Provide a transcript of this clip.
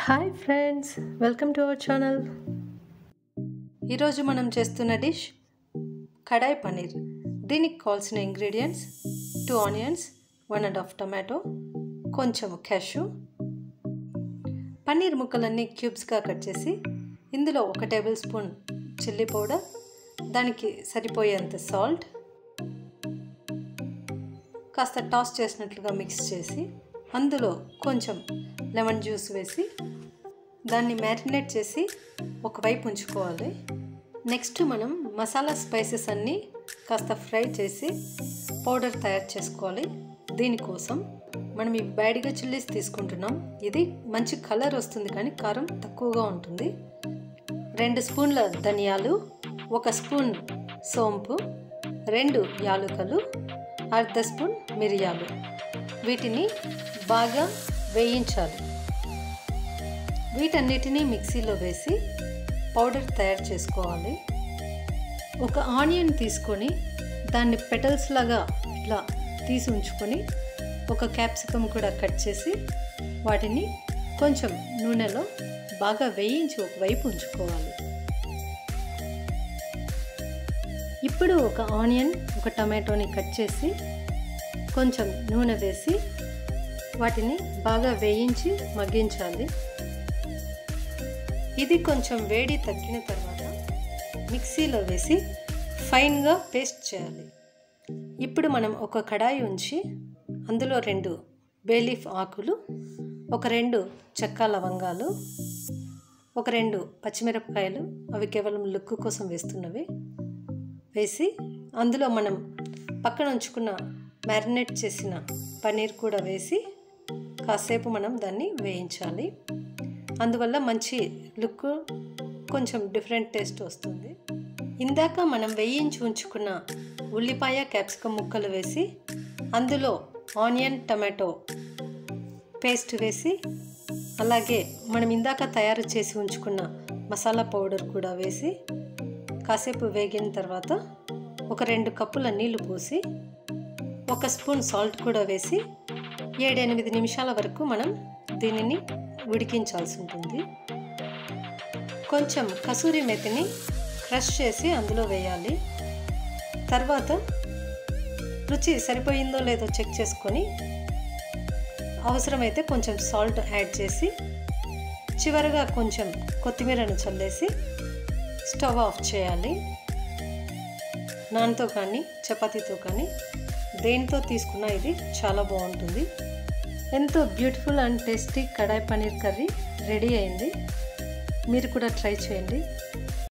hi friends welcome to our channel ఈరోజు మనం చేస్తున్న డిష్ కడాయి పన్నీర్ దీనికి కావాల్సిన ingredients two onions one and half tomato కొంచెం క్యాషు పన్నీర్ ముక్కలన్నీ క్యూబ్స్గా కట్ చేసి ఇందులో ఒక టేబుల్ స్పూన్ చిల్లీ పౌడర్ దానికి సరిపోయేంత సాల్ట్ కాస్త టాస్ చేసినట్లుగా మిక్స్ చేసి అందులో కొంచెం లెమన్ జ్యూస్ వేసి దాన్ని మ్యారినేట్ చేసి ఒకవైపు ఉంచుకోవాలి నెక్స్ట్ మనం మసాలా స్పైసెస్ అన్నీ కాస్త ఫ్రై చేసి పౌడర్ తయారు చేసుకోవాలి దీనికోసం మనం ఈ బ్యాడిగా చిల్లీస్ తీసుకుంటున్నాం ఇది మంచి కలర్ వస్తుంది కానీ కారం తక్కువగా ఉంటుంది రెండు స్పూన్ల ధనియాలు ఒక స్పూన్ సోంపు రెండు యాలుకలు అర్ధ స్పూన్ మిరియాలు వీటిని బాగా వేయించాలి వీటన్నిటినీ మిక్సీలో వేసి పౌడర్ తయారు చేసుకోవాలి ఒక ఆనియన్ తీసుకొని దాన్ని పెటల్స్ లాగా ఇట్లా తీసి ఉంచుకొని ఒక క్యాప్సికమ్ కూడా కట్ చేసి వాటిని కొంచెం నూనెలో బాగా వేయించి ఒకవైపు ఉంచుకోవాలి ఇప్పుడు ఒక ఆనియన్ ఒక టమాటోని కట్ చేసి కొంచెం నూనె వేసి వాటిని బాగా వేయించి మగ్గించాలి ఇది కొంచెం వేడి తగ్గిన తర్వాత మిక్సీలో వేసి ఫైన్గా పేస్ట్ చేయాలి ఇప్పుడు మనం ఒక కడాయి ఉంచి అందులో రెండు బేలీఫ్ ఆకులు ఒక రెండు చెక్క లవంగాలు ఒక రెండు పచ్చిమిరపకాయలు అవి కేవలం లుక్ కోసం వేస్తున్నవి వేసి అందులో మనం పక్కన ఉంచుకున్న మ్యారినేట్ చేసిన పన్నీర్ కూడా వేసి కాసేపు మనం దాన్ని వేయించాలి అందువల్ల మంచి లుక్ కొంచెం డిఫరెంట్ టేస్ట్ వస్తుంది ఇందాక మనం వేయించి ఉంచుకున్న ఉల్లిపాయ క్యాప్సికమ్ ముక్కలు వేసి అందులో ఆనియన్ టమాటో పేస్ట్ వేసి అలాగే మనం ఇందాక తయారు చేసి ఉంచుకున్న మసాలా పౌడర్ కూడా వేసి కాసేపు వేగిన తర్వాత ఒక రెండు కప్పుల నీళ్లు పోసి ఒక స్పూన్ సాల్ట్ కూడా వేసి ఏడెనిమిది నిమిషాల వరకు మనం దీనిని ఉడికించాల్సి ఉంటుంది కొంచెం కసూరి మెతిని క్రష్ చేసి అందులో వేయాలి తర్వాత రుచి సరిపోయిందో లేదో చెక్ చేసుకొని అవసరమైతే కొంచెం సాల్ట్ యాడ్ చేసి చివరగా కొంచెం కొత్తిమీరను చల్లేసి స్టవ్ ఆఫ్ చేయాలి నాన్తో కానీ చపాతీతో కానీ దేనితో తీసుకున్నా ఇది చాలా బాగుంటుంది ఎంతో beautiful and tasty kadai paneer curry ready అయింది మీరు కూడా ట్రై చేయండి